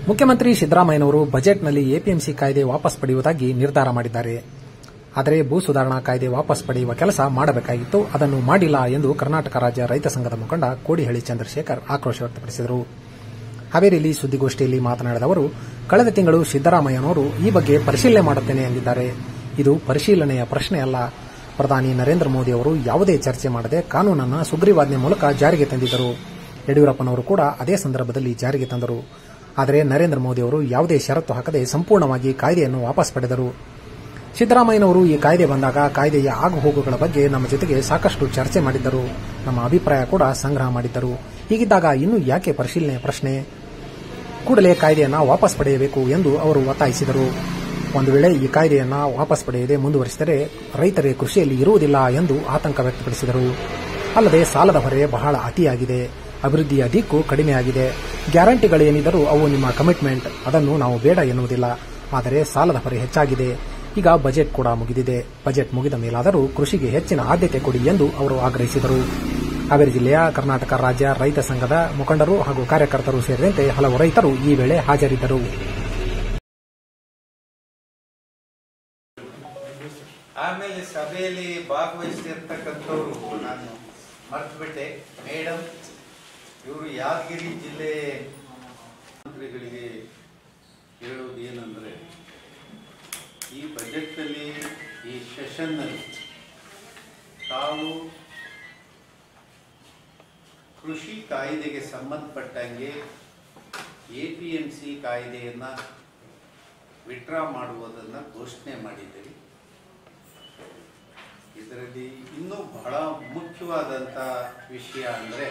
ಮುಖ್ಯಮಂತ್ರಿ ಸಿದ್ದರಾಮಯ್ಯನವರು ಬಜೆಟ್ನಲ್ಲಿ ಎಪಿಎಂಸಿ ಕಾಯ್ದೆ ವಾಪಸ್ ಪಡೆಯುವುದಾಗಿ ನಿರ್ಧಾರ ಮಾಡಿದ್ದಾರೆ ಆದರೆ ಭೂ ಸುಧಾರಣಾ ಕಾಯ್ದೆ ವಾಪಸ್ ಪಡೆಯುವ ಕೆಲಸ ಮಾಡಬೇಕಾಗಿತ್ತು ಅದನ್ನು ಮಾಡಿಲ್ಲ ಎಂದು ಕರ್ನಾಟಕ ರಾಜ್ಯ ರೈತ ಸಂಘದ ಮುಖಂಡ ಕೋಡಿಹಳ್ಳಿ ಚಂದ್ರಶೇಖರ್ ಆಕ್ರೋಶ ವ್ಯಕ್ತಪಡಿಸಿದರು ಹಾವೇರಿಯಲ್ಲಿ ಸುದ್ದಿಗೋಷ್ಠಿಯಲ್ಲಿ ಮಾತನಾಡಿದ ಅವರು ಕಳೆದ ತಿಂಗಳು ಸಿದ್ದರಾಮಯ್ಯನವರು ಈ ಬಗ್ಗೆ ಪರಿಶೀಲನೆ ಮಾಡುತ್ತೇನೆ ಎಂದಿದ್ದಾರೆ ಇದು ಪರಿಶೀಲನೆಯ ಪ್ರಶ್ನೆ ಅಲ್ಲ ಪ್ರಧಾನಿ ನರೇಂದ್ರ ಮೋದಿ ಅವರು ಯಾವುದೇ ಚರ್ಚೆ ಮಾಡದೆ ಕಾನೂನನ್ನು ಸುಗ್ರೀವಾಜ್ಞೆ ಮೂಲಕ ಜಾರಿಗೆ ತಂದಿದ್ದರು ಯಡಿಯೂರಪ್ಪನವರು ಕೂಡ ಅದೇ ಸಂದರ್ಭದಲ್ಲಿ ಜಾರಿಗೆ ತಂದರು ಆದರೆ ನರೇಂದ್ರ ಮೋದಿ ಅವರು ಯಾವುದೇ ಷರತ್ತು ಹಾಕದೆ ಸಂಪೂರ್ಣವಾಗಿ ಕಾಯ್ದೆಯನ್ನು ವಾಪಸ್ ಪಡೆದರು ಸಿದ್ದರಾಮಯ್ಯನವರು ಈ ಕಾಯ್ದೆ ಬಂದಾಗ ಕಾಯ್ದೆಯ ಆಗುಹೋಗುಗಳ ಬಗ್ಗೆ ನಮ್ಮ ಜೊತೆಗೆ ಸಾಕಷ್ಟು ಚರ್ಚೆ ಮಾಡಿದ್ದರು ನಮ್ಮ ಅಭಿಪ್ರಾಯ ಕೂಡ ಸಂಗ್ರಹ ಮಾಡಿದ್ದರು ಹೀಗಿದ್ದಾಗ ಇನ್ನೂ ಯಾಕೆ ಪರಿಶೀಲನೆ ಪ್ರಶ್ನೆ ಕೂಡಲೇ ಕಾಯ್ದೆಯನ್ನ ವಾಪಸ್ ಪಡೆಯಬೇಕು ಎಂದು ಅವರು ಒತ್ತಾಯಿಸಿದರು ಒಂದು ವೇಳೆ ಈ ಕಾಯ್ದೆಯನ್ನ ವಾಪಸ್ ಪಡೆಯದೆ ಮುಂದುವರಿಸಿದರೆ ರೈತರಿಗೆ ಕೃಷಿಯಲ್ಲಿ ಇರುವುದಿಲ್ಲ ಎಂದು ಆತಂಕ ವ್ಯಕ್ತಪಡಿಸಿದರು ಅಲ್ಲದೆ ಸಾಲದ ಹೊರೆ ಬಹಳ ಅತಿಯಾಗಿದೆ ಅಭಿವೃದ್ಧಿಯ ದಿಕ್ಕು ಕಡಿಮೆಯಾಗಿದೆ ಗ್ಯಾರಂಟಿಗಳೇನಿದ್ದರೂ ಅವು ನಿಮ್ಮ ಕಮಿಟ್ಮೆಂಟ್ ಅದನ್ನು ನಾವು ಬೇಡ ಎನ್ನುವುದಿಲ್ಲ ಆದರೆ ಸಾಲದ ಹೊರೆ ಹೆಚ್ಚಾಗಿದೆ ಈಗ ಬಜೆಟ್ ಕೂಡ ಮುಗಿದಿದೆ ಬಜೆಟ್ ಮುಗಿದ ಮೇಲಾದರೂ ಕೃಷಿಗೆ ಹೆಚ್ಚಿನ ಆದ್ಯತೆ ಕೊಡಿ ಎಂದು ಅವರು ಆಗ್ರಹಿಸಿದರು ಹಾವೇರಿ ಜಿಲ್ಲೆಯ ಕರ್ನಾಟಕ ರಾಜ್ಯ ರೈತ ಸಂಘದ ಮುಖಂಡರು ಹಾಗೂ ಕಾರ್ಯಕರ್ತರು ಸೇರಿದಂತೆ ಹಲವು ರೈತರು ಈ ವೇಳೆ ಹಾಜರಿದ್ದರು ಆಮೇಲೆ ಸಭೆಯಲ್ಲಿ ಭಾಗವಹಿಸಿರ್ತಕ್ಕಂಥವ್ರು ನಾನು ಮರ್ತುಬಿಟ್ಟೆ ಮೇಡಮ್ ಇವರು ಯಾದಗಿರಿ ಜಿಲ್ಲೆ ಮಂತ್ರಿಗಳಿಗೆ ಹೇಳೋದು ಏನಂದ್ರೆ ಈ ಬಜೆಟ್ನಲ್ಲಿ ಈ ಸೆಷನ್ನಲ್ಲಿ ತಾವು ಕೃಷಿ ಕಾಯ್ದೆಗೆ ಸಂಬಂಧಪಟ್ಟಂಗೆ ಎ ಪಿ ಎಂ ಸಿ ಕಾಯ್ದೆಯನ್ನು ವಿಡ್ರಾ ಮಾಡುವುದನ್ನು ಘೋಷಣೆ ಮಾಡಿದ್ದೀರಿ ಇದರಲ್ಲಿ ಇನ್ನೂ ಬಹಳ ಮುಖ್ಯವಾದಂಥ ವಿಷಯ ಅಂದರೆ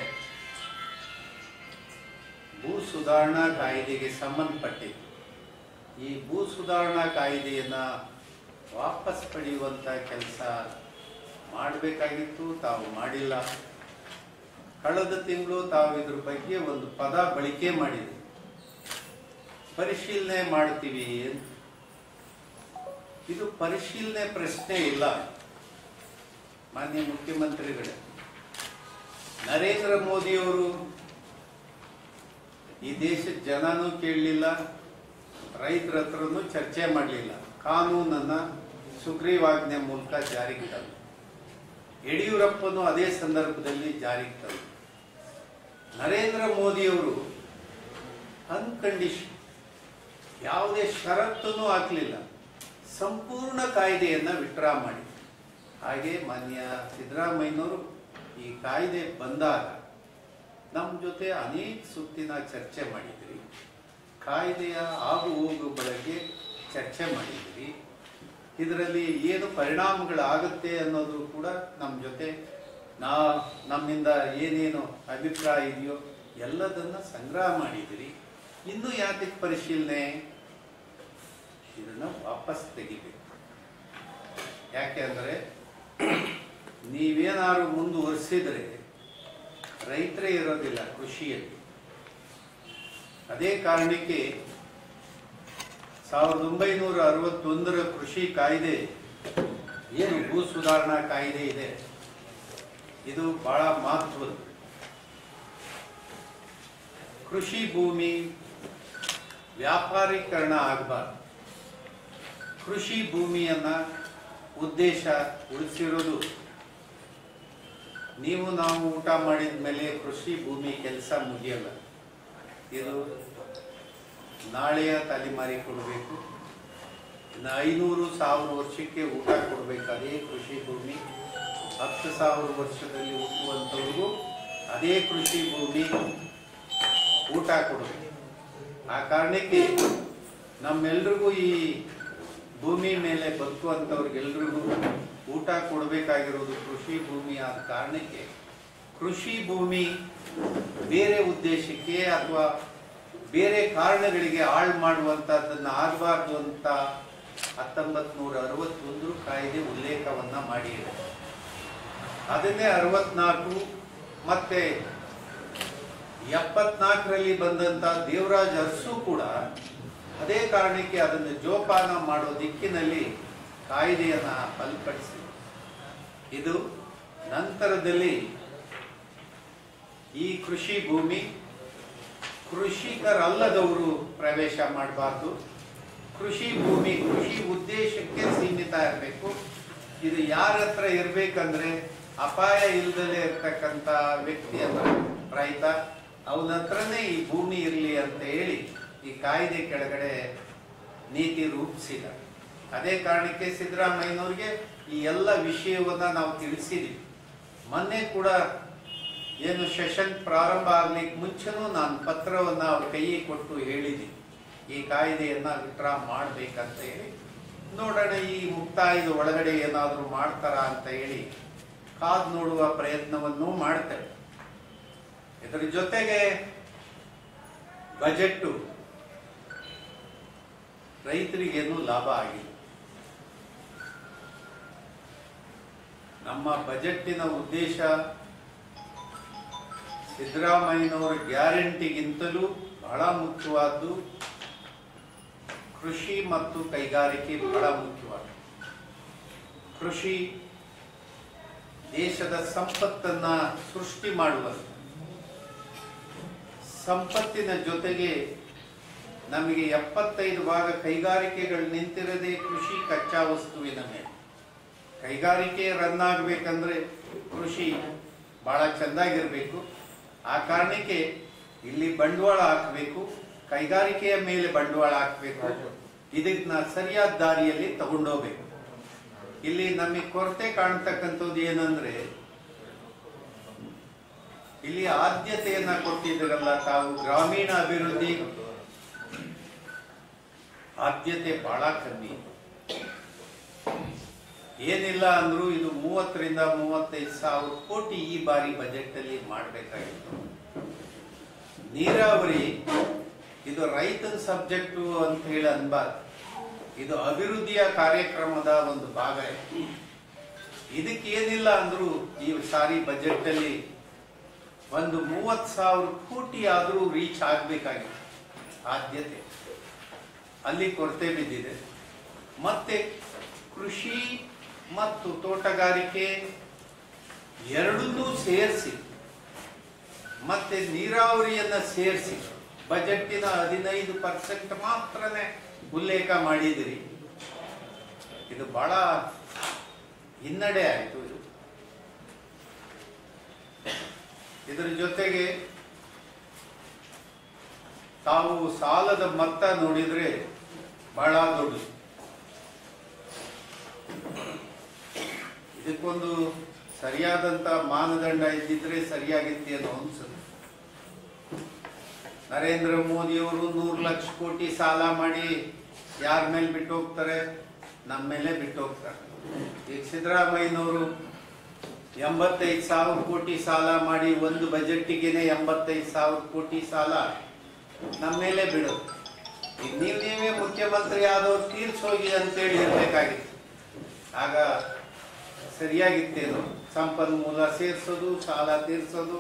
ಭೂ ಸುಧಾರಣಾ ಕಾಯ್ದೆಗೆ ಸಂಬಂಧಪಟ್ಟಿದ್ದು ಈ ಭೂ ಸುಧಾರಣಾ ಕಾಯ್ದೆಯನ್ನು ವಾಪಸ್ ಪಡೆಯುವಂಥ ಕೆಲಸ ಮಾಡಬೇಕಾಗಿತ್ತು ತಾವು ಮಾಡಿಲ್ಲ ಕಳೆದ ತಿಂಗಳು ತಾವು ಇದ್ರ ಬಗ್ಗೆ ಒಂದು ಪದ ಬಳಕೆ ಮಾಡಿದೆ ಪರಿಶೀಲನೆ ಮಾಡ್ತೀವಿ ಅಂತ ಇದು ಪರಿಶೀಲನೆ ಪ್ರಶ್ನೆ ಇಲ್ಲ ಮಾನ್ಯ ಮುಖ್ಯಮಂತ್ರಿಗಳೇ ನರೇಂದ್ರ ಮೋದಿಯವರು ಈ ದೇಶದ ಜನನೂ ಕೇಳಲಿಲ್ಲ ರೈತರ ಹತ್ರನೂ ಚರ್ಚೆ ಮಾಡಲಿಲ್ಲ ಕಾನೂನನ್ನ ಸುಗ್ರೀವಾಜ್ಞೆ ಮೂಲಕ ಜಾರಿಗೆ ತಂದರು ಯಡಿಯೂರಪ್ಪನು ಅದೇ ಸಂದರ್ಭದಲ್ಲಿ ಜಾರಿಗೆ ತಂದರು ನರೇಂದ್ರ ಮೋದಿಯವರು ಅನ್ಕಂಡೀಷನ್ ಯಾವುದೇ ಷರತ್ತನ್ನು ಹಾಕಲಿಲ್ಲ ಸಂಪೂರ್ಣ ಕಾಯ್ದೆಯನ್ನ ವಿಡ್ರಾ ಮಾಡಿ ಹಾಗೆ ಮಾನ್ಯ ಸಿದ್ದರಾಮಯ್ಯನವರು ಈ ಕಾಯ್ದೆ ಬಂದಾಗ ನಮ್ಮ ಜೊತೆ ಅನೇಕ ಸುತ್ತಿನ ಚರ್ಚೆ ಮಾಡಿದ್ರಿ ಕಾಯ್ದೆಯ ಆಗು ಹೋಗು ಬಗ್ಗೆ ಚರ್ಚೆ ಮಾಡಿದ್ರಿ ಇದರಲ್ಲಿ ಏನು ಪರಿಣಾಮಗಳಾಗುತ್ತೆ ಅನ್ನೋದು ಕೂಡ ನಮ್ಮ ಜೊತೆ ನಾ ನಮ್ಮಿಂದ ಏನೇನು ಅಭಿಪ್ರಾಯ ಇದೆಯೋ ಎಲ್ಲದನ್ನ ಸಂಗ್ರಹ ಮಾಡಿದಿರಿ ಇನ್ನು ಯಾತಕ್ಕೆ ಪರಿಶೀಲನೆ ಇದನ್ನ ವಾಪಸ್ ತೆಗಿಬೇಕು ಯಾಕೆ ಅಂದ್ರೆ ನೀವೇನಾದ್ರು ಮುಂದುವರಿಸಿದ್ರೆ ರೈತರೇ ಇರೋದಿಲ್ಲ ಕೃಷಿಯಲ್ಲಿ ಅದೇ ಕಾರಣಕ್ಕೆ ಸಾವಿರದ ಒಂಬೈನೂರ ಅರವತ್ತೊಂದರ ಕೃಷಿ ಕಾಯ್ದೆ ಏನು ಭೂ ಸುಧಾರಣಾ ಕಾಯ್ದೆ ಇದೆ ಇದು ಬಹಳ ಮಹತ್ವದ ಕೃಷಿ ಭೂಮಿ ವ್ಯಾಪಾರೀಕರಣ ಆಗಬಾರ್ದು ಕೃಷಿ ಭೂಮಿಯನ್ನ ಉದ್ದೇಶ ಉಳಿಸಿರೋದು ನೀವು ನಾವು ಊಟ ಮಾಡಿದ ಮೇಲೆ ಕೃಷಿ ಭೂಮಿ ಕೆಲಸ ಮುಗಿಯಲ್ಲ ಇದು ನಾಳೆಯ ತಲೆಮಾರಿ ಕೊಡಬೇಕು ಇನ್ನು ಐನೂರು ಸಾವಿರ ವರ್ಷಕ್ಕೆ ಊಟ ಕೊಡಬೇಕು ಅದೇ ಕೃಷಿ ಭೂಮಿ ಹತ್ತು ಸಾವಿರ ವರ್ಷದಲ್ಲಿ ಹುಟ್ಟುವಂಥವ್ರಿಗೂ ಅದೇ ಕೃಷಿ ಭೂಮಿ ಊಟ ಕೊಡಬೇಕು ಆ ಕಾರಣಕ್ಕೆ ನಮ್ಮೆಲ್ರಿಗೂ ಈ ಭೂಮಿ ಮೇಲೆ ಬದುಕುವಂಥವ್ರಿಗೆಲ್ರಿಗೂ ಊಟ ಕೊಡಬೇಕಾಗಿರೋದು ಕೃಷಿ ಭೂಮಿ ಆದ ಕಾರಣಕ್ಕೆ ಕೃಷಿ ಭೂಮಿ ಬೇರೆ ಉದ್ದೇಶಕ್ಕೆ ಅಥವಾ ಬೇರೆ ಕಾರಣಗಳಿಗೆ ಹಾಳು ಮಾಡುವಂತಹದ್ದನ್ನ ಆಗಬಾರ್ದು ಅಂತ ಹತ್ತೊಂಬತ್ ನೂರ ಅರವತ್ತೊಂದು ಕಾಯ್ದೆ ಉಲ್ಲೇಖವನ್ನ ಮಾಡಿದೆ ಅದನ್ನೇ ಅರವತ್ನಾಲ್ಕು ಮತ್ತೆ ಎಪ್ಪತ್ನಾಲ್ಕರಲ್ಲಿ ಬಂದಂತ ದೇವರಾಜ್ ಅರಸು ಕೂಡ ಅದೇ ಕಾರಣಕ್ಕೆ ಅದನ್ನು ಜೋಪಾನ ಮಾಡೋ ದಿಕ್ಕಿನಲ್ಲಿ ಕಾಯ್ದೆಯನ್ನ ಬಲಪಡಿಸಿ ಇದು ನಂತರದಲ್ಲಿ ಈ ಕೃಷಿ ಭೂಮಿ ಕೃಷಿಕರಲ್ಲದವರು ಪ್ರವೇಶ ಮಾಡಬಾರ್ದು ಕೃಷಿ ಭೂಮಿ ಕೃಷಿ ಉದ್ದೇಶಕ್ಕೆ ಸೀಮಿತ ಇರಬೇಕು ಇದು ಯಾರ ಹತ್ರ ಇರ್ಬೇಕಂದ್ರೆ ಅಪಾಯ ಇಲ್ದಲೇ ಇರ್ತಕ್ಕಂಥ ವ್ಯಕ್ತಿ ಅಂದ್ರೆ ರೈತ ಅವನ ಹತ್ರನೇ ಈ ಭೂಮಿ ಇರಲಿ ಅಂತ ಹೇಳಿ ಈ ಕಾಯ್ದೆ ಕೆಳಗಡೆ ನೀತಿ ರೂಪಿಸಿದ ಅದೇ ಕಾರಣಕ್ಕೆ ಸಿದ್ದರಾಮಯ್ಯನವ್ರಿಗೆ ಈ ಎಲ್ಲ ವಿಷಯವನ್ನ ನಾವು ತಿಳಿಸಿದ್ವಿ ಮೊನ್ನೆ ಕೂಡ ಏನು ಸೆಷನ್ ಪ್ರಾರಂಭ ಆಗ್ಲಿಕ್ಕೆ ಮುಂಚೆನೂ ನಾನು ಪತ್ರವನ್ನ ಅವ್ರ ಕೈಗೆ ಕೊಟ್ಟು ಹೇಳಿದ್ದೀನಿ ಈ ಕಾಯ್ದೆಯನ್ನ ವಿಡ್ರಾ ಮಾಡ್ಬೇಕಂತ ಹೇಳಿ ನೋಡೋಣ ಈ ಮುಕ್ತಾಯದ ಒಳಗಡೆ ಏನಾದರೂ ಮಾಡ್ತಾರ ಅಂತ ಹೇಳಿ ಕಾದ್ ನೋಡುವ ಪ್ರಯತ್ನವನ್ನು ಮಾಡ್ತೇವೆ ಇದರ ಜೊತೆಗೆ ಬಜೆಟ್ ರೈತರಿಗೇನು ಲಾಭ ಆಗಿಲ್ಲ ನಮ್ಮ ಬಜೆಟ್ಟಿನ ಉದ್ದೇಶ ಸಿದ್ದರಾಮಯ್ಯನವರ ಗ್ಯಾರಂಟಿಗಿಂತಲೂ ಬಹಳ ಮುಖ್ಯವಾದ್ದು ಕೃಷಿ ಮತ್ತು ಕೈಗಾರಿಕೆ ಬಹಳ ಮುಖ್ಯವಾದ ಕೃಷಿ ದೇಶದ ಸಂಪತ್ತನ್ನ ಸೃಷ್ಟಿ ಮಾಡುವ ಸಂಪತ್ತಿನ ಜೊತೆಗೆ ನಮಗೆ ಎಪ್ಪತ್ತೈದು ಭಾಗ ಕೈಗಾರಿಕೆಗಳು ನಿಂತಿರದೆ ಕೃಷಿ ಕಚ್ಚಾ ವಸ್ತುವಿನ ಮೇಲೆ ಕೈಗಾರಿಕೆ ರನ್ ಆಗಬೇಕಂದ್ರೆ ಕೃಷಿ ಬಹಳ ಚೆಂದಾಗಿರ್ಬೇಕು ಆ ಕಾರಣಕ್ಕೆ ಇಲ್ಲಿ ಬಂಡವಾಳ ಹಾಕಬೇಕು ಕೈಗಾರಿಕೆಯ ಮೇಲೆ ಬಂಡವಾಳ ಹಾಕಬೇಕು ಇದನ್ನ ಸರಿಯಾದ ದಾರಿಯಲ್ಲಿ ತಗೊಂಡೋಗ್ಬೇಕು ಇಲ್ಲಿ ನಮಗೆ ಕೊರತೆ ಕಾಣ್ತಕ್ಕಂಥದ್ದು ಏನಂದ್ರೆ ಇಲ್ಲಿ ಆದ್ಯತೆಯನ್ನ ಕೊಟ್ಟಿದ್ದೀರಲ್ಲ ತಾವು ಗ್ರಾಮೀಣ ಅಭಿವೃದ್ಧಿ ಆದ್ಯತೆ ಬಹಳ ಕಮ್ಮಿ ಏನಿಲ್ಲ ಅಂದ್ರೂ ಇದು ಮೂವತ್ತರಿಂದ ಮೂವತ್ತೈದು ಸಾವಿರ ಕೋಟಿ ಈ ಬಾರಿ ಬಜೆಟ್ ಅಲ್ಲಿ ಮಾಡಬೇಕಾಗಿತ್ತು ನೀರಾವರಿ ಇದು ರೈತನ ಸಬ್ಜೆಕ್ಟು ಅಂತ ಹೇಳಿ ಅನ್ಬಾರ್ದು ಇದು ಅಭಿವೃದ್ಧಿಯ ಕಾರ್ಯಕ್ರಮದ ಒಂದು ಭಾಗ ಇದಕ್ಕೆ ಏನಿಲ್ಲ ಅಂದ್ರೂ ಈ ಸಾರಿ ಬಜೆಟ್ ಅಲ್ಲಿ ಒಂದು ಮೂವತ್ ಸಾವಿರ ಕೋಟಿ ಆದ್ರೂ ರೀಚ್ ಆಗ್ಬೇಕಾಗಿತ್ತು ಆದ್ಯತೆ ಅಲ್ಲಿ ಕೊರತೆ ಬಿದ್ದಿದೆ ಮತ್ತೆ ಕೃಷಿ ಮತ್ತು ತೋಟಗಾರಿಕೆ ಎರಡನ್ನೂ ಸೇರಿಸಿ ಮತ್ತೆ ನೀರಾವರಿಯನ್ನ ಸೇರಿಸಿ ಬಜೆಟ್ಟಿನ ಹದಿನೈದು ಪರ್ಸೆಂಟ್ ಮಾತ್ರನೇ ಉಲ್ಲೇಖ ಮಾಡಿದಿರಿ ಇದು ಬಹಳ ಹಿನ್ನಡೆ ಆಯಿತು ಇದು ಇದರ ಜೊತೆಗೆ ತಾವು ಸಾಲದ ಮೊತ್ತ ನೋಡಿದ್ರೆ ಬಹಳ ದೊಡ್ಡದು ಇದಕ್ಕೊಂದು ಸರಿಯಾದಂತ ಮಾನದಂಡ ಇದ್ದಿದ್ರೆ ಸರಿಯಾಗಿತ್ತು ಅನ್ನೋ ಅನ್ಸುತ್ತೆ ನರೇಂದ್ರ ಮೋದಿಯವರು ನೂರು ಲಕ್ಷ ಕೋಟಿ ಸಾಲ ಮಾಡಿ ಯಾರ ಮೇಲೆ ಬಿಟ್ಟು ಹೋಗ್ತಾರೆ ನಮ್ಮ ಮೇಲೆ ಬಿಟ್ಟು ಹೋಗ್ತಾರೆ ಈಗ ಸಿದ್ದರಾಮಯ್ಯನವರು ಎಂಬತ್ತೈದು ಸಾವಿರ ಕೋಟಿ ಸಾಲ ಮಾಡಿ ಒಂದು ಬಜೆಟ್ಟಿಗೆನೆ ಎಂಬತ್ತೈದು ಸಾವಿರ ಕೋಟಿ ಸಾಲ ನಮ್ಮ ಮೇಲೆ ಬಿಡೋದು ಈಗ ನೀವು ನೀವೇ ಮುಖ್ಯಮಂತ್ರಿ ಆದವ್ರು ತೀರ್ಸೋಗಿ ಅಂತೇಳಿ ಇರ್ಬೇಕಾಗಿತ್ತು ಆಗ ಸರಿಯಾಗಿತ್ತೇನು ಸಂಪನ್ಮೂಲ ಸೇರಿಸೋದು ಸಾಲ ತೀರಿಸೋದು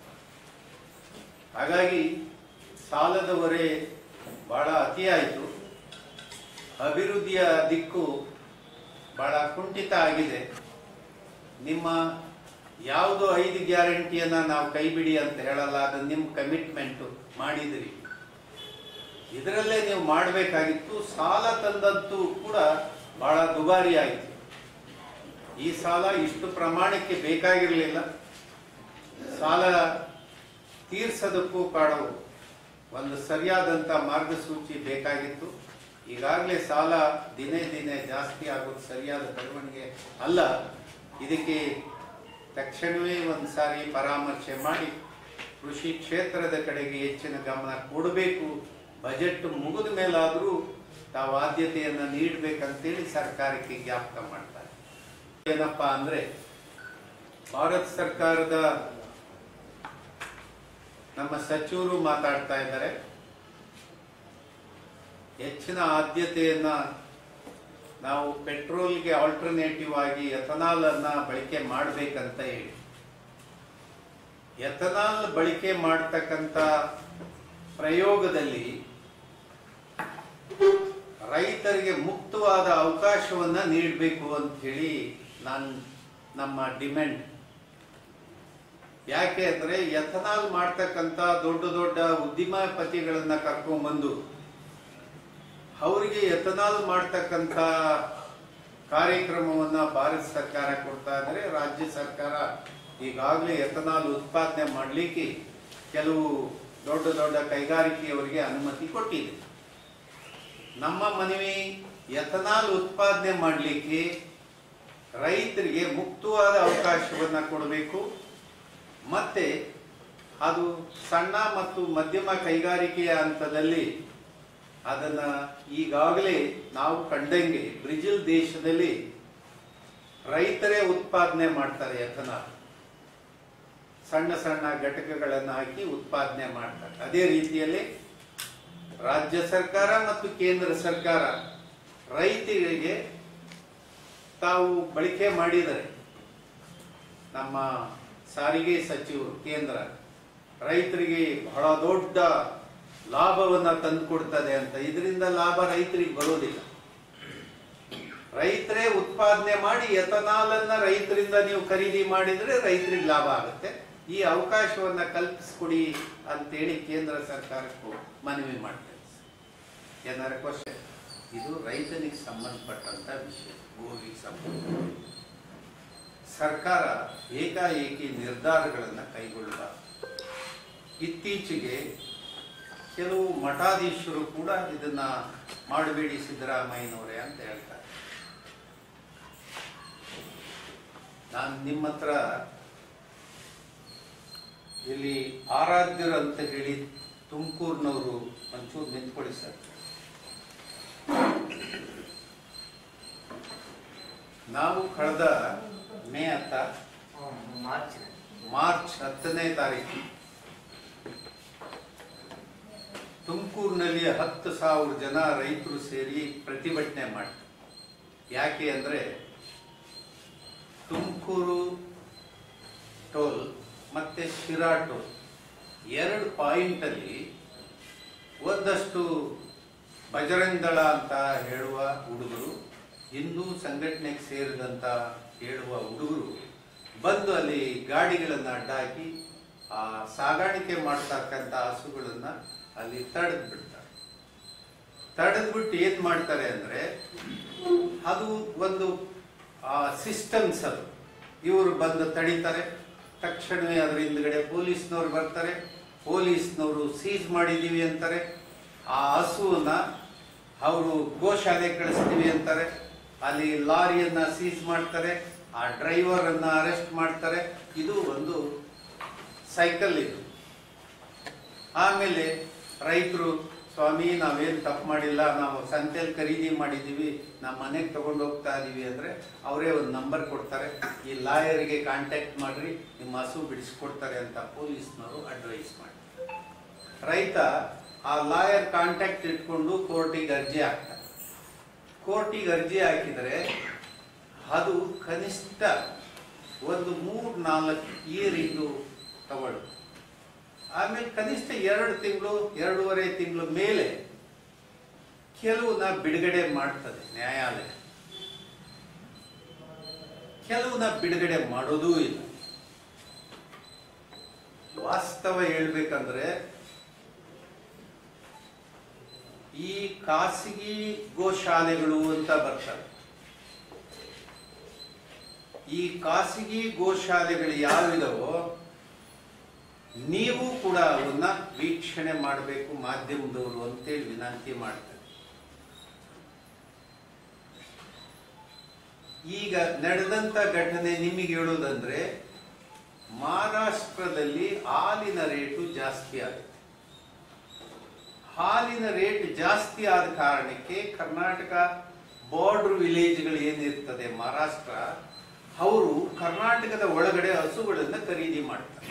ಹಾಗಾಗಿ ಸಾಲದ ಹೊರೆ ಬಹಳ ಅತಿಯಾಯಿತು ಅಭಿವೃದ್ಧಿಯ ದಿಕ್ಕು ಬಹಳ ಕುಂಠಿತ ಆಗಿದೆ ನಿಮ್ಮ ಯಾವುದು ಐದು ಗ್ಯಾರಂಟಿಯನ್ನ ನಾವು ಕೈ ಬಿಡಿ ಅಂತ ಹೇಳಲ್ಲ ಅದು ನಿಮ್ಮ ಕಮಿಟ್ಮೆಂಟ್ ಮಾಡಿದಿರಿ ಇದರಲ್ಲೇ ನೀವು ಮಾಡಬೇಕಾಗಿತ್ತು ಸಾಲ ತಂದಂತೂ ಕೂಡ ಬಹಳ ದುಬಾರಿ ಆಯಿತು ಈ ಸಾಲ ಇಷ್ಟು ಪ್ರಮಾಣಕ್ಕೆ ಬೇಕಾಗಿರಲಿಲ್ಲ ಸಾಲ ತೀರ್ಸೋದಕ್ಕೂ ಕಾಡು ಒಂದು ಸರಿಯಾದಂತ ಮಾರ್ಗಸೂಚಿ ಬೇಕಾಗಿತ್ತು ಈಗಾಗಲೇ ಸಾಲ ದಿನೇ ದಿನೇ ಜಾಸ್ತಿ ಆಗೋದು ಸರಿಯಾದ ಬೆಳವಣಿಗೆ ಅಲ್ಲ ಇದಕ್ಕೆ ತಕ್ಷಣವೇ ಒಂದು ಸಾರಿ ಪರಾಮರ್ಶೆ ಮಾಡಿ ಕೃಷಿ ಕ್ಷೇತ್ರದ ಕಡೆಗೆ ಹೆಚ್ಚಿನ ಗಮನ ಕೊಡಬೇಕು ಬಜೆಟ್ ಮುಗಿದ ಮೇಲಾದರೂ ತಾವು ಆದ್ಯತೆಯನ್ನು ನೀಡಬೇಕಂತೇಳಿ ಸರ್ಕಾರಕ್ಕೆ ಜ್ಞಾಪಕ ಮಾಡ್ತಾರೆ ಏನಪ್ಪಾ ಅಂದ್ರೆ ಭಾರತ ಸರ್ಕಾರದ ನಮ್ಮ ಸಚಿವರು ಮಾತಾಡ್ತಾ ಇದ್ದಾರೆ ಹೆಚ್ಚಿನ ಆದ್ಯತೆಯನ್ನ ನಾವು ಪೆಟ್ರೋಲ್ಗೆ ಆಲ್ಟರ್ನೇಟಿವ್ ಆಗಿ ಎಥನಾಲ್ ಅನ್ನ ಬಳಕೆ ಮಾಡಬೇಕಂತ ಹೇಳಿ ಎಥನಾಲ್ ಬಳಕೆ ಮಾಡತಕ್ಕಂತ ಪ್ರಯೋಗದಲ್ಲಿ ರೈತರಿಗೆ ಮುಕ್ತವಾದ ಅವಕಾಶವನ್ನ ನೀಡಬೇಕು ಅಂತ ಹೇಳಿ ನಾನು ನಮ್ಮ ಡಿಮ್ಯಾಂಡ್ ಯಾಕೆ ಅಂದ್ರೆ ಎಥನಾಲ್ ಮಾಡ್ತಕ್ಕಂತ ದೊಡ್ಡ ದೊಡ್ಡ ಉದ್ಯಮಪತಿಗಳನ್ನ ಕರ್ಕೊಂಡ್ಬಂದು ಅವರಿಗೆ ಎಥನಾಲ್ ಮಾಡ್ತಕ್ಕಂತ ಕಾರ್ಯಕ್ರಮವನ್ನ ಭಾರತ ಸರ್ಕಾರ ಕೊಡ್ತಾ ಇದ್ರೆ ರಾಜ್ಯ ಸರ್ಕಾರ ಈಗಾಗಲೇ ಎಥನಾಲ್ ಉತ್ಪಾದನೆ ಮಾಡಲಿಕ್ಕೆ ಕೆಲವು ದೊಡ್ಡ ದೊಡ್ಡ ಕೈಗಾರಿಕೆಯವರಿಗೆ ಅನುಮತಿ ಕೊಟ್ಟಿದೆ ನಮ್ಮ ಮನವಿ ಎಥನಾಲ್ ಉತ್ಪಾದನೆ ಮಾಡಲಿಕ್ಕೆ ರೈತರಿಗೆ ಮುಕ್ತವಾದ ಅವಕಾಶವನ್ನ ಕೊಡಬೇಕು ಮತ್ತೆ ಅದು ಸಣ್ಣ ಮತ್ತು ಮಧ್ಯಮ ಕೈಗಾರಿಕೆಯ ಹಂತದಲ್ಲಿ ಅದನ್ನ ಈಗಾಗಲೇ ನಾವು ಕಂಡಂಗೆ ಬ್ರೆಜಿಲ್ ದೇಶದಲ್ಲಿ ರೈತರೇ ಉತ್ಪಾದನೆ ಮಾಡ್ತಾರೆ ಎಥನಾಲ್ ಸಣ್ಣ ಸಣ್ಣ ಘಟಕಗಳನ್ನು ಹಾಕಿ ಉತ್ಪಾದನೆ ಮಾಡ್ತಾರೆ ಅದೇ ರೀತಿಯಲ್ಲಿ ರಾಜ್ಯ ಸರ್ಕಾರ ಮತ್ತು ಕೇಂದ್ರ ಸರ್ಕಾರ ರೈತರಿಗೆ ತಾವು ಬಳಕೆ ಮಾಡಿದರೆ ನಮ್ಮ ಸಾರಿಗೆ ಸಚಿವರು ಕೇಂದ್ರ ರೈತರಿಗೆ ಬಹಳ ದೊಡ್ಡ ಲಾಭವನ್ನ ತಂದುಕೊಡ್ತದೆ ಅಂತ ಇದರಿಂದ ಲಾಭ ರೈತರಿಗೆ ಬರೋದಿಲ್ಲ ರೈತರೇ ಉತ್ಪಾದನೆ ಮಾಡಿ ಎಥನಾಲ್ ಅನ್ನ ರೈತರಿಂದ ನೀವು ಖರೀದಿ ಮಾಡಿದ್ರೆ ರೈತರಿಗೆ ಲಾಭ ಆಗುತ್ತೆ ಈ ಅವಕಾಶವನ್ನ ಕಲ್ಪಿಸ್ಕೊಡಿ ಅಂತೇಳಿ ಕೇಂದ್ರ ಸರ್ಕಾರಕ್ಕೂ ಮನವಿ ಮಾಡ್ತೇವೆ ಏನಾರ ಕ್ವಶನ್ ಇದು ರೈತನಿಗೆ ಸಂಬಂಧಪಟ್ಟಂತ ವಿಷಯ ಗೋವಿಗೆ ಸಂಬಂಧ ಸರ್ಕಾರ ಏಕಾಏಕಿ ನಿರ್ಧಾರಗಳನ್ನು ಕೈಗೊಳ್ಳಬಾರದು ಇತ್ತೀಚೆಗೆ ಕೆಲವು ಮಠಾಧೀಶರು ಕೂಡ ಇದನ್ನ ಮಾಡಬೇಡಿ ಸಿದ್ದರಾಮಯ್ಯನವರೇ ಅಂತ ಹೇಳ್ತಾರೆ ನಾನು ನಿಮ್ಮ ಹತ್ರ ಇಲ್ಲಿ ಆರಾಧ್ಯರು ಅಂತ ಹೇಳಿ ತುಮಕೂರಿನವರು ಒಂಚೂರು ನಿಂತ್ಕೊಳ್ಳಿ ಸರ್ ನಾವು ಕಳೆದ ಮೇ ಹತ್ತ ಮಾರ್ಚ್ ಮಾರ್ಚ್ ಹತ್ತನೇ ತಾರೀಕು ತುಮಕೂರಿನಲ್ಲಿ ಹತ್ತು ಸಾವಿರ ಜನ ರೈತರು ಸೇರಿ ಪ್ರತಿಭಟನೆ ಮಾಡ್ತಾರೆ ಯಾಕೆ ಅಂದ್ರೆ ತುಮಕೂರು ಟೋಲ್ ಮತ್ತೆ ಶಿರಾ ಟೋಲ್ ಎರಡು ಪಾಯಿಂಟ್ ಅಲ್ಲಿ ಒಂದಷ್ಟು ಬಜರಂಗ್ ದಳ ಅಂತ ಹೇಳುವ ಹುಡುಗರು ಹಿಂದೂ ಸಂಘಟನೆಗೆ ಸೇರಿದಂತ ಹೇಳುವ ಹುಡುಗರು ಬಂದು ಅಲ್ಲಿ ಗಾಡಿಗಳನ್ನ ಅಡ್ಡಾಕಿ ಆ ಸಾಗಾಣಿಕೆ ಮಾಡ್ತಕ್ಕಂಥ ಹಸುಗಳನ್ನ ಅಲ್ಲಿ ತಡೆದು ಬಿಡ್ತಾರೆ ತಡೆದ್ಬಿಟ್ಟು ಏನ್ ಮಾಡ್ತಾರೆ ಅಂದ್ರೆ ಅದು ಒಂದು ಸಿಸ್ಟಮ್ಸ್ ಅದು ಇವರು ಬಂದು ತಡಿತಾರೆ ತಕ್ಷಣವೇ ಅದ್ರ ಹಿಂದ್ಗಡೆ ಪೊಲೀಸ್ನವ್ರು ಬರ್ತಾರೆ ಪೊಲೀಸ್ನವರು ಸೀಸ್ ಮಾಡಿದೀವಿ ಅಂತಾರೆ ಆ ಹಸುವನ್ನ ಅವರು ಗೋಶಾಲೆ ಕಳಿಸ್ತೀವಿ ಅಂತಾರೆ ಅಲ್ಲಿ ಲಾರಿಯನ್ನ ಸೀಸ್ ಮಾಡ್ತಾರೆ ಆ ಡ್ರೈವರ್ ಅನ್ನ ಅರೆಸ್ಟ್ ಮಾಡ್ತಾರೆ ಇದು ಒಂದು ಸೈಕಲ್ ಇದು ಆಮೇಲೆ ರೈತರು ಸ್ವಾಮಿ ನಾವೇನ್ ತಪ್ಪು ಮಾಡಿಲ್ಲ ನಾವು ಸಂತೆಯಲ್ಲಿ ಖರೀದಿ ಮಾಡಿದೀವಿ ನಮ್ಮ ಮನೆಗೆ ತಗೊಂಡು ಹೋಗ್ತಾ ಇದೀವಿ ಅಂದ್ರೆ ಅವರೇ ಒಂದು ನಂಬರ್ ಕೊಡ್ತಾರೆ ಈ ಲಾಯರ್ಗೆ ಕಾಂಟ್ಯಾಕ್ಟ್ ಮಾಡ್ರಿ ನಿಮ್ಮ ಹಸು ಬಿಡಿಸ್ಕೊಡ್ತಾರೆ ಅಂತ ಪೊಲೀಸ್ನವರು ಅಡ್ವೈಸ್ ಮಾಡಿ ರೈತ ಆ ಲಾಯರ್ ಕಾಂಟ್ಯಾಕ್ಟ್ ಇಟ್ಕೊಂಡು ಕೋರ್ಟಿಗೆ ಅರ್ಜಿ ಹಾಕ್ತಾರೆ ಕೋರ್ಟಿಗೆ ಅರ್ಜಿ ಹಾಕಿದರೆ ಅದು ಕನಿಷ್ಠ ಒಂದು ಮೂರ್ ನಾಲ್ಕು ಇಯರ್ ಇದು ತಗೊಳ್ಳುತ್ತೆ ಆಮೇಲೆ ಕನಿಷ್ಠ ಎರಡು ತಿಂಗಳು ಎರಡೂವರೆ ತಿಂಗಳು ಮೇಲೆ ಕೆಲವನ್ನ ಬಿಡುಗಡೆ ಮಾಡ್ತದೆ ನ್ಯಾಯಾಲಯ ಕೆಲವನ್ನ ಬಿಡುಗಡೆ ಮಾಡೋದೂ ಇಲ್ಲ ವಾಸ್ತವ ಹೇಳ್ಬೇಕಂದ್ರೆ ಈ ಖಾಸಗಿ ಗೋಶಾಲೆಗಳು ಅಂತ ಬರ್ತವೆ ಈ ಖಾಸಗಿ ಗೋಶಾಲೆಗಳು ಯಾವಿದವೋ ನೀವು ಕೂಡ ಅವನ್ನ ವೀಕ್ಷಣೆ ಮಾಡಬೇಕು ಮಾಧ್ಯಮದವರು ಅಂತೇಳಿ ವಿನಂತಿ ಮಾಡ್ತಾರೆ ಈಗ ನಡೆದಂತ ಘಟನೆ ನಿಮಗೆ ಹೇಳೋದಂದ್ರೆ ಮಹಾರಾಷ್ಟ್ರದಲ್ಲಿ ಹಾಲಿನ ರೇಟು ಜಾಸ್ತಿ ಆಗುತ್ತೆ ಹಾಲಿನ ರೇಟ್ ಜಾಸ್ತಿ ಆದ ಕಾರಣಕ್ಕೆ ಕರ್ನಾಟಕ ಬಾರ್ಡರ್ ವಿಲೇಜ್ಗಳು ಏನಿರ್ತದೆ ಮಹಾರಾಷ್ಟ್ರ ಅವರು ಕರ್ನಾಟಕದ ಒಳಗಡೆ ಹಸುಗಳನ್ನ ಖರೀದಿ ಮಾಡ್ತಾರೆ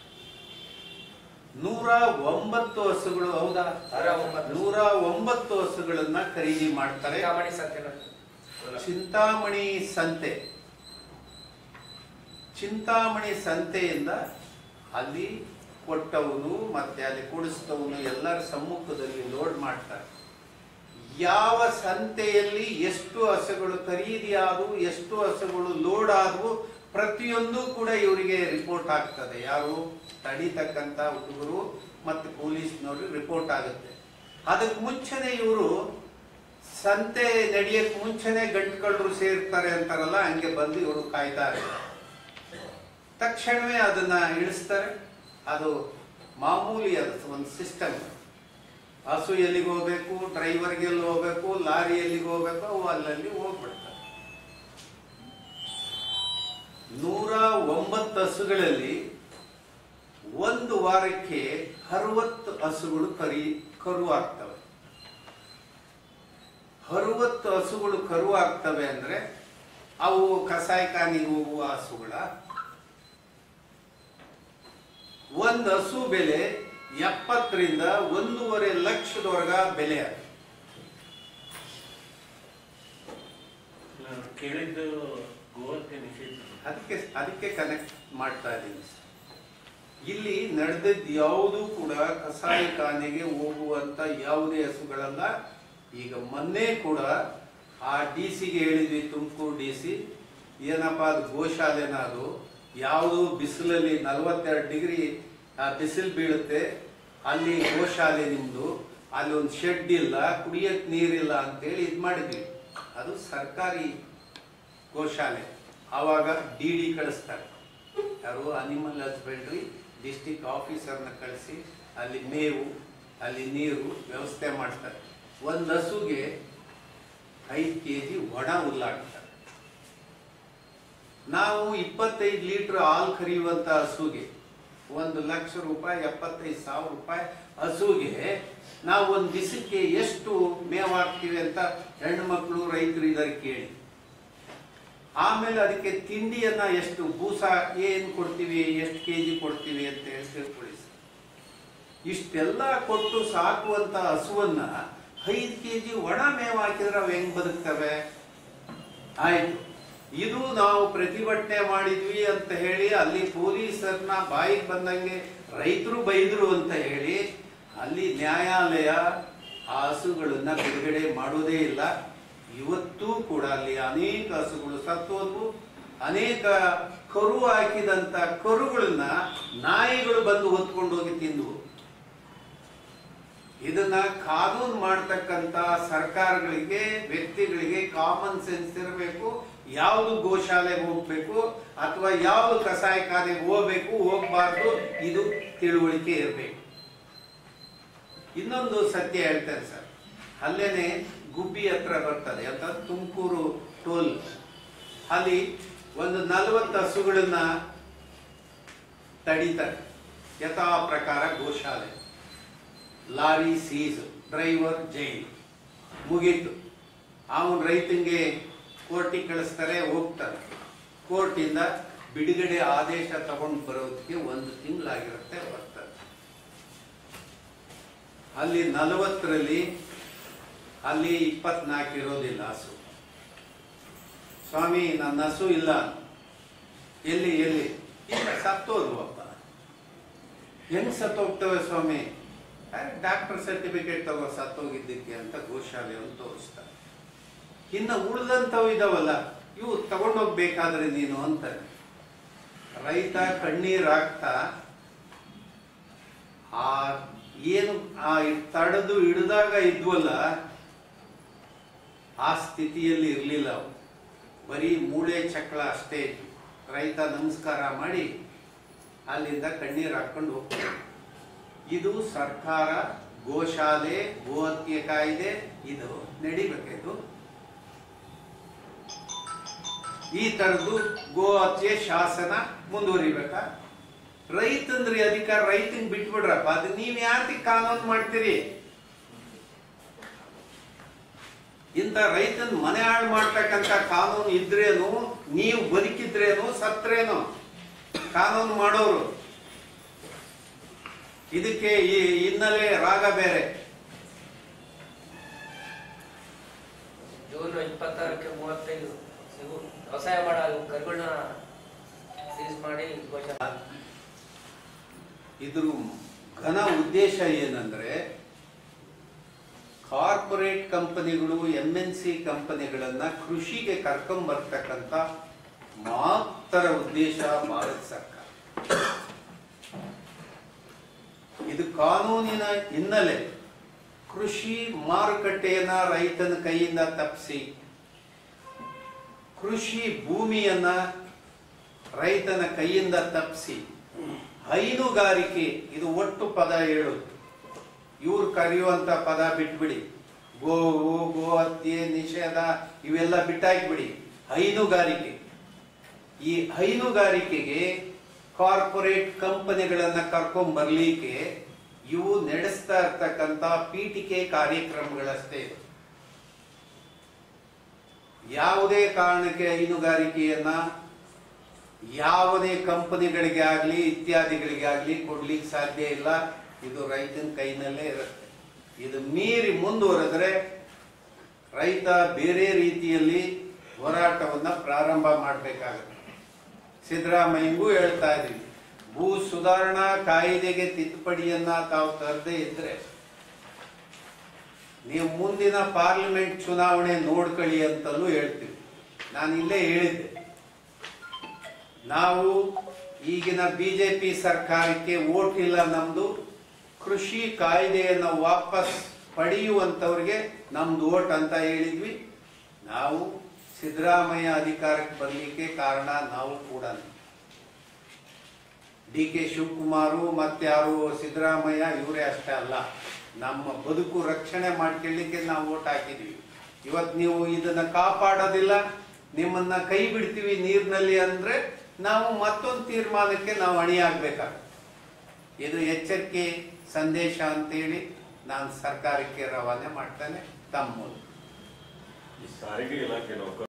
ನೂರ ಒಂಬತ್ತು ಹಸುಗಳು ಹೌದಾ ನೂರ ಒಂಬತ್ತು. ನೂರ ಒಂಬತ್ತು ಹಸುಗಳನ್ನ ಖರೀದಿ ಮಾಡ್ತಾರೆ ಕಾಮಣಿ ಸತ್ಯ ಚಿಂತಾಮಣಿ ಸಂತೆ ಚಿಂತಾಮಣಿ ಸಂತೆಯಿಂದ ಅಲ್ಲಿ ಕೊಟ್ಟವನು ಮತ್ತೆ ಅಲ್ಲಿ ಕುಡಿಸಿದವನು ಎಲ್ಲರ ಸಮ್ಮುಖದಲ್ಲಿ ಲೋಡ್ ಮಾಡ್ತಾರೆ ಯಾವ ಸಂತೆಯಲ್ಲಿ ಎಷ್ಟು ಹಸುಗಳು ಖರೀದಿ ಆದವು ಎಷ್ಟು ಹಸುಗಳು ಲೋಡ್ ಆದವು ಪ್ರತಿಯೊಂದು ಕೂಡ ಇವರಿಗೆ ರಿಪೋರ್ಟ್ ಆಗ್ತದೆ ಯಾರು ತಡಿತಕ್ಕಂತ ಹುಡುಗರು ಮತ್ತು ಪೊಲೀಸ್ನವ್ರಿಗೆ ರಿಪೋರ್ಟ್ ಆಗುತ್ತೆ ಅದಕ್ಕೆ ಮುಂಚೆನೆ ಇವರು ಸಂತೆ ನಡೆಯಕ್ ಮುಂಚೆನೆ ಗಂಟುಕಳ್ಳರು ಸೇರ್ತಾರೆ ಅಂತಾರಲ್ಲ ಹಂಗೆ ಬಂದು ಇವರು ಕಾಯ್ತಾ ಇರ್ತಾರೆ ತಕ್ಷಣವೇ ಅದನ್ನ ಇಳಿಸ್ತಾರೆ ಅದು ಮಾಮೂಲಿ ಅದು ಒಂದು ಸಿಸ್ಟಮ್ ಹಸು ಎಲ್ಲಿಗೆ ಹೋಗ್ಬೇಕು ಡ್ರೈವರ್ಗೆ ಎಲ್ಲಿ ಹೋಗ್ಬೇಕು ಲಾರಿ ಎಲ್ಲಿಗೆ ಹೋಗ್ಬೇಕು ಅವು ಅಲ್ಲಲ್ಲಿ ಹೋಗ್ಬಿಡ್ತಾರೆ ನೂರ ಒಂಬತ್ತು ಹಸುಗಳಲ್ಲಿ ಒಂದು ವಾರಕ್ಕೆ ಅರವತ್ತು ಹಸುಗಳು ಕರಿ ಕರು ಆಗ್ತವೆ ಅರವತ್ತು ಹಸುಗಳು ಕರು ಆಗ್ತವೆ ಅಂದ್ರೆ ಅವು ಕಸಾಯಿಖಾನಿಗೆ ಹೋಗುವ ಹಸುಗಳ ಒಂದು ಹಸು ಬೆಲೆ ಎಪ್ಪತ್ತರಿಂದ ಒಂದೂವರೆ ಲಕ್ಷದವರೆಗ ಬೆಲೆ ಅದು ನಾನು ಕೇಳಿದ್ದು ಗೋಹತ್ಯೆ ನಿಷೇಧ ಅದಕ್ಕೆ ಅದಕ್ಕೆ ಕನೆಕ್ಟ್ ಮಾಡ್ತಾ ಇದ್ದೀನಿ ಸರ್. ಇಲ್ಲಿ ನಡೆದದ್ದು ಯಾವುದೂ ಕೂಡ ಕಸಾಯಿಖಾನೆಗೆ ಹೋಗುವಂತ ಯಾವುದೇ ಹಸುಗಳಲ್ಲ ಈಗ ಮೊನ್ನೆ ಕೂಡ ಆ ಡಿ ಸಿಗೆ ಹೇಳಿದ್ವಿ ತುಮಕೂರು ಡಿ ಸಿ ಏನಪ್ಪ ಅದು ಗೋಶಾಲೆನ ಅದು ಯಾವುದು ಬಿಸಿಲಲ್ಲಿ ನಲವತ್ತೆರಡು ಡಿಗ್ರಿ ಬಿಸಿಲು ಬೀಳುತ್ತೆ ಅಲ್ಲಿ ಗೋಶಾಲೆ ನಿಮ್ದು ಅಲ್ಲಿ ಒಂದು ಶೆಡ್ ಇಲ್ಲ ಕುಡಿಯಕ್ ನೀರಿಲ್ಲ ಅಂತೇಳಿ ಇದು ಮಾಡಿದ್ವಿ ಅದು ಸರ್ಕಾರಿ ಗೋಶಾಲೆ ಆವಾಗ ಡಿ ಡಿ ಕಳಿಸ್ತಾರೆ ಯಾರು ಅನಿಮಲ್ ಹಸ್ಬೆಂಡ್ರಿ ಡಿಸ್ಟಿಕ್ ಆಫೀಸರ್ನ ಕಳಿಸಿ ಅಲ್ಲಿ ಮೇವು ಅಲ್ಲಿ ನೀರು ವ್ಯವಸ್ಥೆ ಮಾಡ್ತಾರೆ ಒಂದು ಹಸುಗೆ ಐದು ಕೆ ಜಿ ಒಣ ಹುಲ್ಲಾಕ್ತಾರೆ ನಾವು ಇಪ್ಪತ್ತೈದು ಲೀಟರ್ ಹಾಲು ಕರೆಯುವಂತ ಹಸುಗೆ ಒಂದು ಲಕ್ಷ ರೂಪಾಯಿ ಎಪ್ಪತ್ತೈದು ಸಾವಿರ ರೂಪಾಯಿ ಹಸುಗೆ ನಾವು ಒಂದು ದಿವಸಕ್ಕೆ ಎಷ್ಟು ಮೇವು ಹಾಕ್ತೀವಿ ಅಂತ ಹೆಣ್ಣು ಮಕ್ಕಳು ರೈತರು ಇದ್ದಾರೆ ಕೇಳಿ ಆಮೇಲೆ ಅದಕ್ಕೆ ತಿಂಡಿಯನ್ನ ಎಷ್ಟು ಬೂಸ ಏನ್ ಕೊಡ್ತೀವಿ ಎಷ್ಟು ಕೆ ಜಿ ಕೊಡ್ತೀವಿ ಅಂತ ಹೇಳಿ ತಿಳ್ಕೊಳ್ಳಿ ಸರ್. ಇಷ್ಟೆಲ್ಲ ಕೊಟ್ಟು ಸಾಕುವಂತ ಹಸುವನ್ನ ಐದು ಕೆ ಜಿ ಒಣ ಮೇವು ಹಾಕಿದ್ರೆ ಅವು ಹೆಂಗ್ ಬದುಕ್ತವೆ ಆಯ್ತು ಇದು ನಾವು ಪ್ರತಿಭಟನೆ ಮಾಡಿದ್ವಿ ಅಂತ ಹೇಳಿ ಅಲ್ಲಿ ಪೊಲೀಸರನ್ನ ಬಾಯಿಗೆ ಬಂದಂಗೆ ರೈತರು ಬೈದ್ರು ಅಂತ ಹೇಳಿ ಅಲ್ಲಿ ನ್ಯಾಯಾಲಯ ಆ ಹಸುಗಳನ್ನ ಬಿಡುಗಡೆ ಮಾಡೋದೇ ಇಲ್ಲ ಇವತ್ತೂ ಕೂಡ ಅಲ್ಲಿ ಅನೇಕ ಹಸುಗಳು ಸತ್ತೋದ್ವು ಅನೇಕ ಕರು ಹಾಕಿದಂತ ಕರುಗಳನ್ನ ನಾಯಿಗಳು ಬಂದು ಹೊತ್ಕೊಂಡು ಹೋಗಿ ತಿಂದವು ಇದನ್ನ ಕಾನೂನು ಮಾಡ್ತಕ್ಕಂತ ಸರ್ಕಾರಗಳಿಗೆ ವ್ಯಕ್ತಿಗಳಿಗೆ ಕಾಮನ್ ಸೆನ್ಸ್ ಇರಬೇಕು ಯಾವುದು ಗೋಶಾಲೆಗೆ ಹೋಗ್ಬೇಕು ಅಥವಾ ಯಾವುದು ಕಸಾಯಿಖಾನೆಗೆ ಹೋಗ್ಬೇಕು ಹೋಗ್ಬಾರ್ದು ಇದು ತಿಳುವಳಿಕೆ ಇರಬೇಕು ಇನ್ನೊಂದು ಸತ್ಯ ಹೇಳ್ತೇನೆ ಸರ್ ಅಲ್ಲೇನೆ ಗುಬ್ಬಿ ಹತ್ರ ಬರ್ತದೆ ಅಂತ ತುಮಕೂರು ಟೋಲ್ ಅಲ್ಲಿ ಒಂದು ನಲವತ್ತು ಹಸುಗಳನ್ನ ತಡೀತಾರೆ ಯಥಾ ಪ್ರಕಾರ ಗೋಶಾಲೆ ಲಾರಿ ಸೀಸ್ ಡ್ರೈವರ್ ಜೈಲ್ ಮುಗೀತು ಅವನು ರೈತಂಗೆ ಕೋರ್ಟಿಗೆ ಕಳಿಸ್ತಾರೆ ಹೋಗ್ತಾರೆ ಕೋರ್ಟಿಂದ ಬಿಡುಗಡೆ ಆದೇಶ ತಗೊಂಡು ಬರೋದಕ್ಕೆ ಒಂದು ತಿಂಗಳಾಗಿರುತ್ತೆ ಬರ್ತಾರೆ ಅಲ್ಲಿ ನಲವತ್ತರಲ್ಲಿ ಅಲ್ಲಿ ಇಪ್ಪತ್ನಾಲ್ಕು ಇರೋದಿಲ್ಲ ಹಸು ಸ್ವಾಮಿ ನನ್ನ ಹಸು ಇಲ್ಲ ಎಲ್ಲಿ ಎಲ್ಲಿ ಇಲ್ಲ ಸತ್ತೋದ್ವಪ್ಪ ಹೆಂಗ್ ಸತ್ತೋಗ್ತವೆ ಸ್ವಾಮಿ ಡಾಕ್ಟರ್ ಸರ್ಟಿಫಿಕೇಟ್ ತಗೋ ಸತ್ತೋಗಿದ್ದಕ್ಕೆ ಅಂತ ಗೋಶಾಲೆಯನ್ನು ತೋರಿಸ್ತಾರೆ ಇನ್ನು ಉಳಿದಂಥವು ಇದಾವಲ್ಲ ಇವು ತಗೊಂಡೋಗ್ಬೇಕಾದ್ರೆ ನೀನು ಅಂತಾರೆ ರೈತ ಕಣ್ಣೀರ್ ಹಾಕ್ತಾ ಆ ಏನು ಆ ತಡೆದು ಹಿಡಿದಾಗ ಇದ್ವಲ್ಲ ಆ ಸ್ಥಿತಿಯಲ್ಲಿ ಇರಲಿಲ್ಲ ಅವು ಬರೀ ಮೂಳೆ ಚಕ್ರ ಅಷ್ಟೇ ಇತ್ತು ರೈತ ನಮಸ್ಕಾರ ಮಾಡಿ ಅಲ್ಲಿಂದ ಕಣ್ಣೀರು ಹಾಕೊಂಡು ಹೋಗ್ತಾರೆ ಇದು ಸರ್ಕಾರ ಗೋಶಾಲೆ ಗೋಹತ್ಯೆ ಕಾಯ್ದೆ ಇದು ನಡಿಬೇಕಿದು ಈ ತರದ್ದು ಗೋ ಹತ್ಯೆ ಶಾಸನ ಮುಂದುವರಿಬೇಕಾ ರೈತಂದ್ರಿ ಅಧಿಕಾರ ರೈತಂಗ್ ಬಿಟ್ಬಿಡ್ರಪ್ಪ ಅದು ನೀವ್ ಯಾಕೆ ಕಾನೂನು ಮಾಡ್ತೀರಿ ಇಂಥ ರೈತನ್ ಮನೆ ಹಾಳು ಮಾಡ್ತಕ್ಕಂಥ ಕಾನೂನು ಇದ್ರೇನು ನೀವು ಬದುಕಿದ್ರೇನು ಸತ್ರೇನು ಕಾನೂನು ಮಾಡೋರು ಇದಕ್ಕೆ ಈ ಹಿನ್ನೆಲೆ ರಾಗ ಬೇರೆ ಜೂನ್ ಇಪ್ಪತ್ತಾರಕ್ಕೆ ಮೂವತ್ತೈದು ಇವು ವ್ಯವಸಾಯ ಮಾಡೋ ಕರುಗಳನ್ನ ಸೀಸ್ ಮಾಡಿ ಘೋಷಣೆ ಇದ್ರ ಘನ ಉದ್ದೇಶ ಏನಂದ್ರೆ ಕಾರ್ಪೊರೇಟ್ ಕಂಪನಿಗಳು ಎಂ ಎನ್ ಸಿ ಕಂಪನಿಗಳನ್ನ ಕೃಷಿಗೆ ಕರ್ಕೊಂಬರ್ತಕ್ಕಂಥ ಮಾತ್ರ ಉದ್ದೇಶ ಭಾರತ ಸರ್ಕಾರ ಇದು ಕಾನೂನಿನ ಹಿನ್ನೆಲೆ ಕೃಷಿ ಮಾರುಕಟ್ಟೆಯನ್ನ ರೈತನ ಕೈಯಿಂದ ತಪ್ಪಿಸಿ ಕೃಷಿ ಭೂಮಿಯನ್ನ ರೈತನ ಕೈಯಿಂದ ತಪ್ಪಿಸಿ ಹೈನುಗಾರಿಕೆ ಇದು ಒಟ್ಟು ಪದ ಹೇಳೋದು ಇವ್ರು ಕರೆಯುವಂತ ಪದ ಬಿಟ್ಬಿಡಿ ಗೋವು ಗೋ ಹತ್ಯೆ ನಿಷೇಧ ಇವೆಲ್ಲ ಬಿಟ್ಟಾಕ್ಬಿಡಿ ಹೈನುಗಾರಿಕೆ ಈ ಹೈನುಗಾರಿಕೆಗೆ ಕಾರ್ಪೊರೇಟ್ ಕಂಪನಿಗಳನ್ನ ಕರ್ಕೊಂಡ್ ಬರ್ಲಿಕ್ಕೆ ಇವು ನಡೆಸ್ತಾ ಇರ್ತಕ್ಕಂತ ಪೀಠಿಕೆ ಕಾರ್ಯಕ್ರಮಗಳಷ್ಟೇ ಇದು. ಯಾವುದೇ ಕಾರಣಕ್ಕೆ ಹೈನುಗಾರಿಕೆಯನ್ನ ಯಾವುದೇ ಕಂಪನಿಗಳಿಗೆ ಆಗ್ಲಿ ಇತ್ಯಾದಿಗಳಿಗೆ ಆಗ್ಲಿ ಕೊಡ್ಲಿಕ್ಕೆ ಸಾಧ್ಯ ಇಲ್ಲ ಇದು ರೈತನ ಕೈನಲ್ಲೇ ಇರುತ್ತೆ ಇದು ಮೀರಿ ಮುಂದುವರೆದ್ರೆ ರೈತ ಬೇರೆ ರೀತಿಯಲ್ಲಿ ಹೋರಾಟವನ್ನ ಪ್ರಾರಂಭ ಮಾಡಬೇಕಾಗುತ್ತೆ ಸಿದ್ದರಾಮಯ್ಯಗೂ ಹೇಳ್ತಾ ಇದೀವಿ ಭೂ ಸುಧಾರಣಾ ಕಾಯ್ದೆಗೆ ತಿದ್ದುಪಡಿಯನ್ನ ತಾವು ತರದೇ ಇದ್ರೆ ನೀವು ಮುಂದಿನ ಪಾರ್ಲಿಮೆಂಟ್ ಚುನಾವಣೆ ನೋಡ್ಕೊಳ್ಳಿ ಅಂತಲೂ ಹೇಳ್ತೀವಿ ನಾನು ಇಲ್ಲೇ ಹೇಳಿದ್ದೆ ನಾವು ಈಗಿನ ಬಿಜೆಪಿ ಸರ್ಕಾರಕ್ಕೆ ಓಟ್ ಇಲ್ಲ ನಮ್ದು ಕೃಷಿ ಕಾಯ್ದೆಯನ್ನು ವಾಪಸ್ ಪಡೆಯುವಂತವ್ರಿಗೆ ನಮ್ದು ಓಟ್ ಅಂತ ಹೇಳಿದ್ವಿ ನಾವು ಸಿದ್ದರಾಮಯ್ಯ ಅಧಿಕಾರಕ್ಕೆ ಬರಲಿಕ್ಕೆ ಕಾರಣ ನಾವು ಕೂಡ ಡಿ ಕೆ ಶಿವಕುಮಾರು ಮತ್ತಾರು ಸಿದ್ದರಾಮಯ್ಯ ಇವರೇ ಅಷ್ಟೇ ಅಲ್ಲ ನಮ್ಮ ಬದುಕು ರಕ್ಷಣೆ ಮಾಡ್ಕೊಳ್ಳಿಕ್ಕೆ ನಾವು ಓಟ್ ಹಾಕಿದ್ವಿ ಇವತ್ತು ನೀವು ಇದನ್ನ ಕಾಪಾಡೋದಿಲ್ಲ ನಿಮ್ಮನ್ನ ಕೈ ಬಿಡ್ತೀವಿ ನೀರಿನಲ್ಲಿ ಅಂದ್ರೆ ನಾವು ಮತ್ತೊಂದು ತೀರ್ಮಾನಕ್ಕೆ ನಾವು ಅಣಿಯಾಗಬೇಕಾಗುತ್ತೆ ಇದು ಎಚ್ಚರಿಕೆ ಸಂದೇಶ ಅಂತೇಳಿ ನಾನು ಸರ್ಕಾರಕ್ಕೆ ರವಾನೆ ಮಾಡ್ತೇನೆ ತಮ್ಮ ಮೂಲಕ ಈ ಸಾರಿಗೆ ಇಲಾಖೆ ನೌಕರ